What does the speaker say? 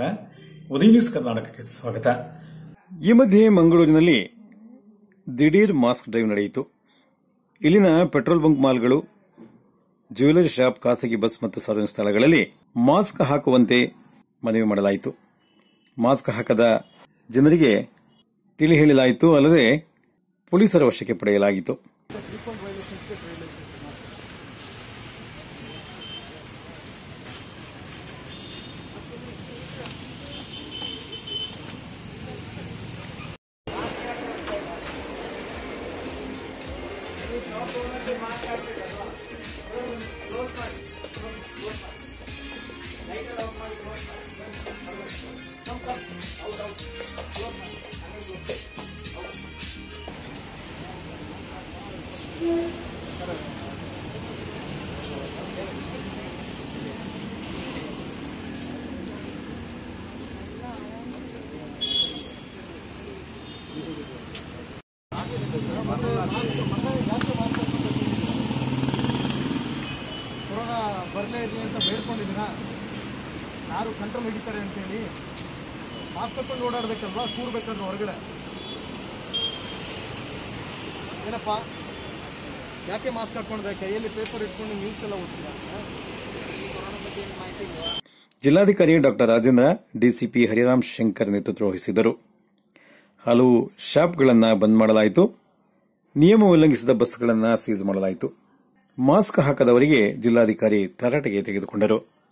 ಉದಯ news ಕರ್ನಾಟಕಕ್ಕೆ ಸ್ವಾಗತ ಈ ಮಧ್ಯೆ ಮಂಗಳೂರಿನಲ್ಲಿ ದಿಢೀರ್ ಮಾಸ್ಕ್ ಡ್ರೈವ್ ನಡೆಯಿತು ಇಲ್ಲಿನ ಪೆಟ್ರೋಲ್ ಬಂಕ್ ಮಾಲ್ಗಳು ಜ್ಯುವೆಲರಿ ಶಾಪ್ ಖಾಸಗಿ ಬಸ್ ಮತ್ತು ಸಾರ್ವಜನಿಕ ಸ್ಥಳಗಳಲ್ಲಿ ಮಾಸ್ಕ್ ಹಾಕುವಂತೆ ಮನವಿ ಮಾಡಲಾಯಿತು ಮಾಸ್ಕ್ ಹಾಕದ ಜನರಿಗೆ ತಿಳಿ ಹೇಳಲಾಯಿತು ಅಲ್ಲದೆ ಪೊಲೀಸರ ವಶಕ್ಕೆ ಪಡೆಯಲಾಯಿತು ಕೊರೋನಾ ಬರಲೇ ಇರಲಿ ಅಂತ ಬೇಡ್ಕೊಂಡಿದ್ದೀನ ಯಾರು ಕಂಟ್ರೋಲ್ ಹಿಡಿತಾರೆ ಅಂತೇಳಿ ಮಾಸ್ಕ್ ಹಾಕೊಂಡು ಓಡಾಡ್ಬೇಕಲ್ವಾ ಕೂರ್ಬೇಕಾದ್ರೆ ಹೊರಗಡೆ ಏನಪ್ಪ ಯಾಕೆ ಮಾಸ್ಕ್ ಹಾಕೊಂಡ್ರೆ ಕೈಯಲ್ಲಿ ಪೇಪರ್ ಇಟ್ಕೊಂಡು ನ್ಯೂಸ್ ಎಲ್ಲ ಓದ್ತೀರಾ ಜಿಲ್ಲಾಧಿಕಾರಿ ಡಾ ರಾಜೇಂದ್ರ ಡಿಸಿಪಿ ಹರಿರಾಮ್ ಶಂಕರ್ ನೇತೃತ್ವ ವಹಿಸಿದ್ದರು ಹಲವು ಶಾಪ್ಗಳನ್ನು ಬಂದ್ ಮಾಡಲಾಯಿತು ನಿಯಮ ಉಲ್ಲಂಘಿಸಿದ ಬಸ್ಗಳನ್ನು ಸೀಸ್ ಮಾಡಲಾಯಿತು ಮಾಸ್ಕ್ ಹಾಕದವರಿಗೆ ಜಿಲ್ಲಾಧಿಕಾರಿ ತರಾಟೆಗೆ ತೆಗೆದುಕೊಂಡರು